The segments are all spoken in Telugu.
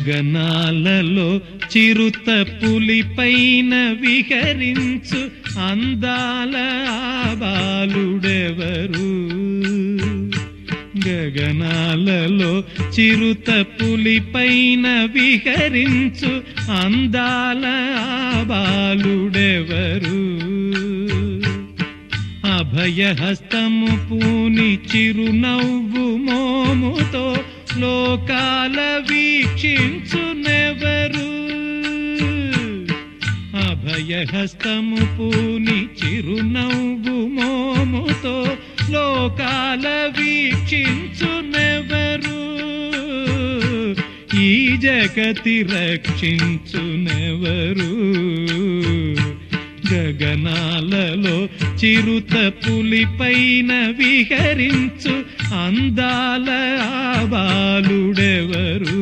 గగనాలలో చిరుత పులిపైన విహరించు అందాల ఆ బాలుడెవరు గగనాలలో చిరుత పులిపైన విహరించు అందాల ఆ బాలుడెవరు అభయహస్తము పూని చిరునవ్వు మోముతో లోకాల వీక్షించునెవరు అభయహస్తము పూని చిరునవ్వు మోముతో లోకాల వీక్షించునెవరు ఈ జగతి రక్షించునెవరు గగనాలలో చిరుత పులిపైన విహరించు అందాల ఆ బాలుడెవరు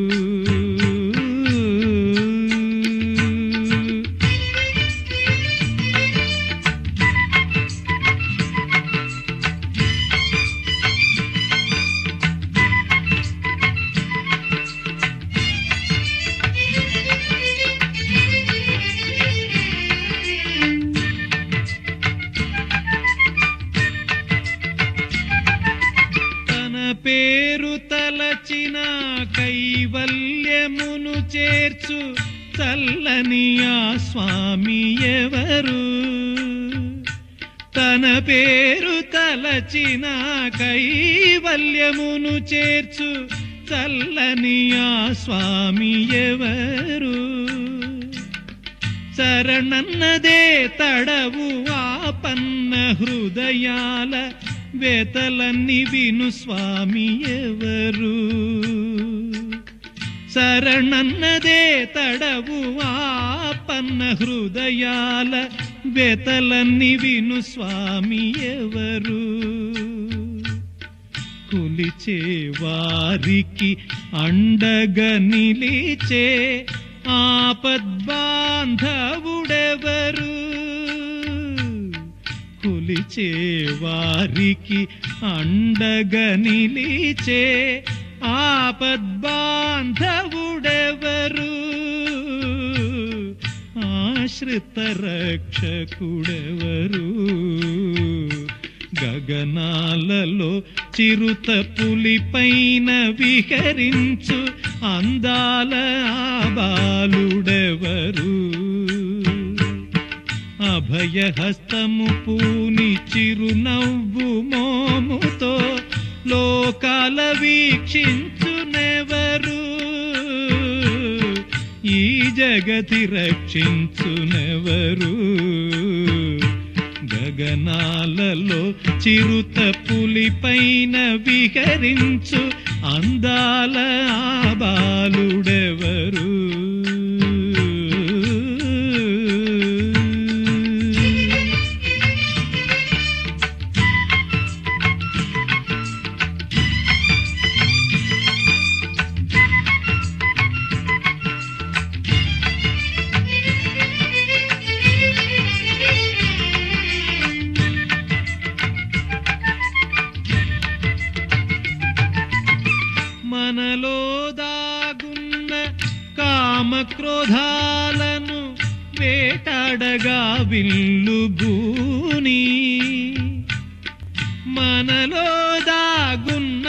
తన పేరు తలచిన కైవల్యమును చేర్చు చల్లని ఆ స్వామి ఎవరు తన పేరు తలచిన కైవల్యమును చేర్చు చల్లని ఆ స్వామి ఎవరు శరణన్నదే తడవు ఆపన్న హృదయాల వేతలన్నీ విను స్వామి ఎవరు శరణన్నదే తడవు ఆపన్న హృదయాల వేతలన్నీ విను స్వామి ఎవరు కొలిచే వారికి అండగా నిలిచే ఆపద్బాంధవుడెవరు కొలిచే వారికి అండగా నిలిచే ఆపద్బాంధవుడెవరు ఆశ్రిత రక్షకుడెవరు గగనాలలో చిరుత పులిపైన విహరించు అందాల ఆ బాలుడెవరు అభయహస్తము పూని చిరునవ్వు మోముతో లోకాల వీక్షించునెవరు ఈ జగతి రక్షించునెవరు గగనాలలో చిరుత పులిపైన విహరించు అందాల ఆ బాలుడెవరు మనలో దాగున్న కామక్రోధాలను వేటాడగా విల్లు భూని మనలో దాగున్న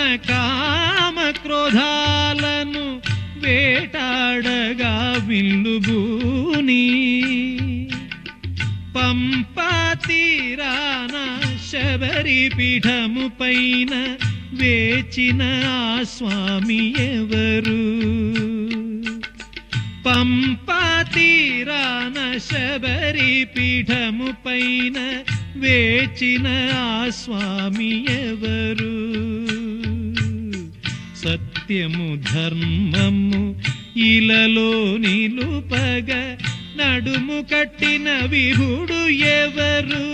కామక్రోధాలను వేటాడగా విల్లు భూని పంపా తీరాన శబరి పీఠము పైన వేచిన ఆ స్వామి ఎవరు పంపా తీరాన శబరి పీఠము పైన వేచిన ఆ స్వామి ఎవరు సత్యము ధర్మము ఇలలో నిలుపగ నడుము కట్టిన విభుడు ఎవరు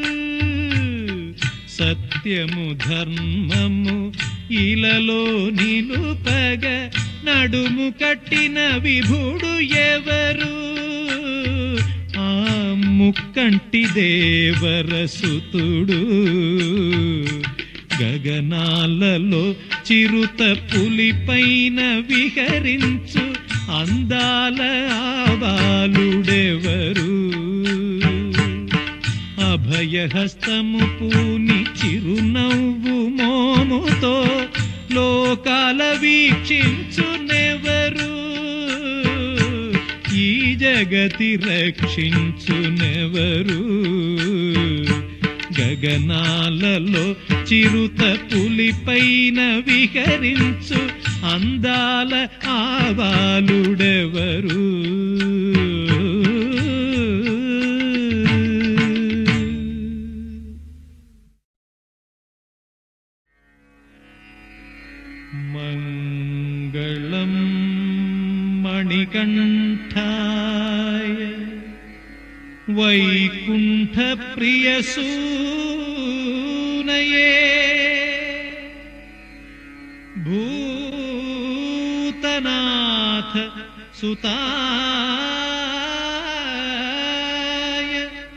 సత్యము ధర్మము ఇలలో నిలుపగ నడుము కట్టిన విభుడు ఎవరు ఆ ముక్కంటి దేవరసుతుడు గగనాలలో చిరుత పులిపైన విహరించు అందాల ఆవాలుడెవరు అభయహస్తము పూని చిరునవ్వు మోముతో లోకాల వీక్షించునెవరు ఈ జగతి రక్షించునెవరు గగనాలలో చిరుత పులిపైన విహరించు అందాల ఆవాలుడెవరు మంగళం మణికంఠాయ వైకుంఠప్రియసూనయే భూతనాథ సుతాయ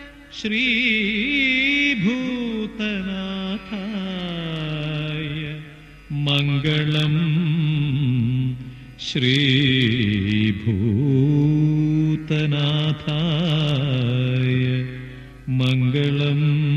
శ్రీభూతనాథాయ మంగళం శ్రీభూతనాథాయ మంగళం